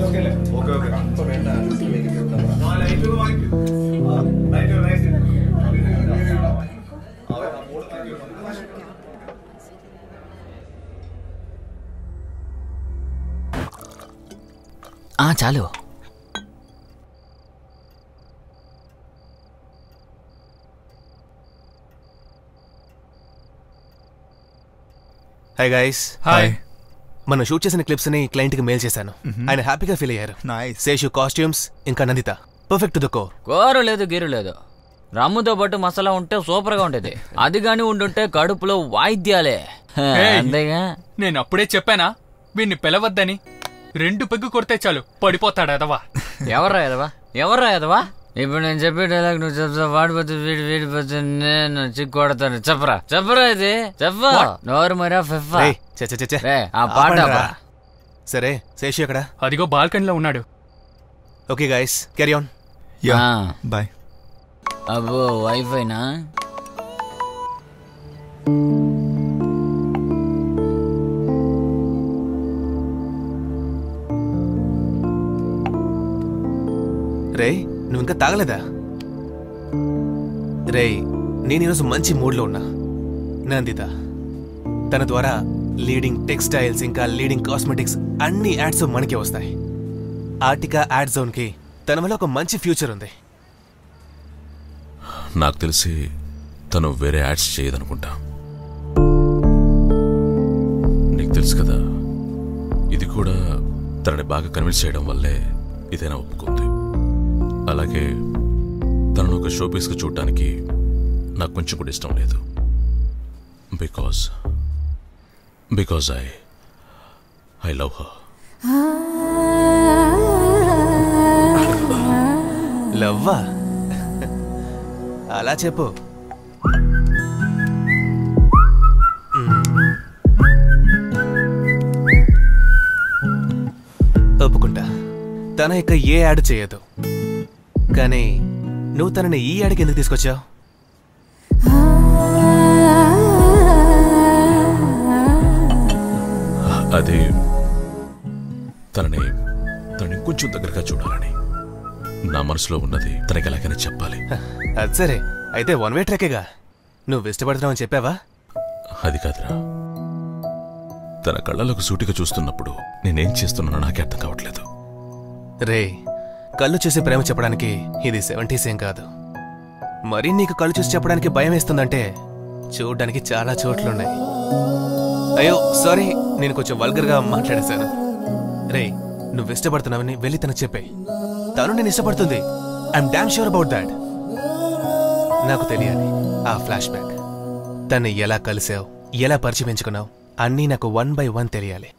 ఆ చాలు hi guys hi మనం షూట్ చేసిన క్లిప్స్ ని క్లయింట్ కి మెయిల్ చేశాను ఆయన హ్యాపీగా ఫీల్ అయ్యారు నైస్ శేషు కాస్ట్యూమ్స్ ఇంకా నందిత పర్ఫెక్ట్ టు ద కో కూర లేదు గీరు లేదు రమ్ముతో పాటు మసాలా ఉంటే సూపర్ గా ఉండేది అది గాని ఉండుంటే కడుపులో వాయిద్యాలే హ, ఏయ్. అంతేగా నేను అప్పుడే చెప్పానా వీణ్ణి పిలవద్దని రెండు పెగ్గు కొడితే చాలు పడిపోతాడు అదవా ఎవర్రా ఎదవా ఎవర్రా ఎదవా ఇప్పుడు నేను చెప్పే డైలాగ్ నువ్వు చెప్తా వాడిపోతే వీడి వీడిపోతే నేను చిక్కు కొడతాను చెప్పరా చెప్పరా ఇది చెప్పు నోరు మరా ఫిఫా రేయ్, చే చే, చే, చే. రే, ఆ పాట ఆపండ్రా. ఆపరా. సరే శేషు ఎక్కడ అదిగో బాల్కనీలో ఉన్నాడు okay guys carry on ya ఆ. బాయ్ అబ్బో వైఫైనా రే నువ్వు ఇంకా తాగలేదా రే నేను ఈరోజు మంచి మూడ్లో ఉన్నా నందిత తన ద్వారా లీడింగ్ టెక్స్టైల్స్ ఇంకా లీడింగ్ కాస్మెటిక్స్ అన్ని యాడ్స్ మనకే వస్తాయి ఆర్టికా యాడ్ జోన్కి తన వల్ల ఒక మంచి ఫ్యూచర్ ఉంది నాకు తెలిసి తను వేరే యాడ్స్ చేయదనుకుంటా నీకు తెలుసు కదా ఇది కూడా తనని బాగా కన్విన్స్ చేయడం వల్లే ఇదైనా ఒప్పుకుంది అలాగే తనను ఒక షో పీస్గా చూడటానికి నాకు కొంచెం కూడా ఇష్టం లేదు because because I I love her లవ్వా అలా చెప్పు ఒప్పుకుంటా తన ఇక ఏ యాడ్ చేయదు కానీ నువ్వు తనని ఈ యాడ్కి ఎందుకు తీసుకొచ్చావు అది తనని తనని కొంచెం దగ్గరగా చూడాలని నా మనసులో ఉన్నది తనకి ఎలాగైనా చెప్పాలి అది సరే అయితే వన్ వే ట్రెక్కేగా నువ్వు ఇష్టపడుతున్నావు అని చెప్పావా అది కాదురా తన కళ్ళలోకి సూటిగా చూస్తున్నప్పుడు నేనేం చేస్తున్నానో నాకే అర్థం కావట్లేదు రే కళ్ళు చూసి ప్రేమ చెప్పడానికి ఇది సెవెంటీస్ ఏం కాదు మరీ నీకు కళ్ళు చూసి చెప్పడానికి భయం వేస్తుందంటే చూడడానికి చాలా చోట్లున్నాయి అయ్యో సారీ నేను కొంచెం వల్గర్గా మాట్లాడేశాను రే నువ్వు ఇష్టపడుతున్నావని వెళ్ళి తనకు చెప్పే తను నేను ఇష్టపడుతుంది I'm damn sure about that నాకు తెలియాలి ఆ ఫ్లాష్ బ్యాక్ తను ఎలా కలిసావు ఎలా పరిచయం పెంచుకున్నావు అన్నీ నాకు వన్ బై వన్ తెలియాలి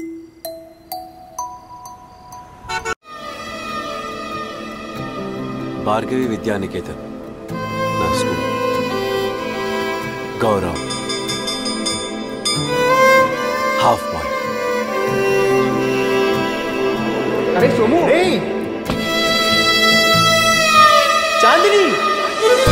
భార్గవి విద్యానికేతన్ నా స్కూల్ గౌరవ్ హాఫ్ బాయ్ అరే సోము చాందిని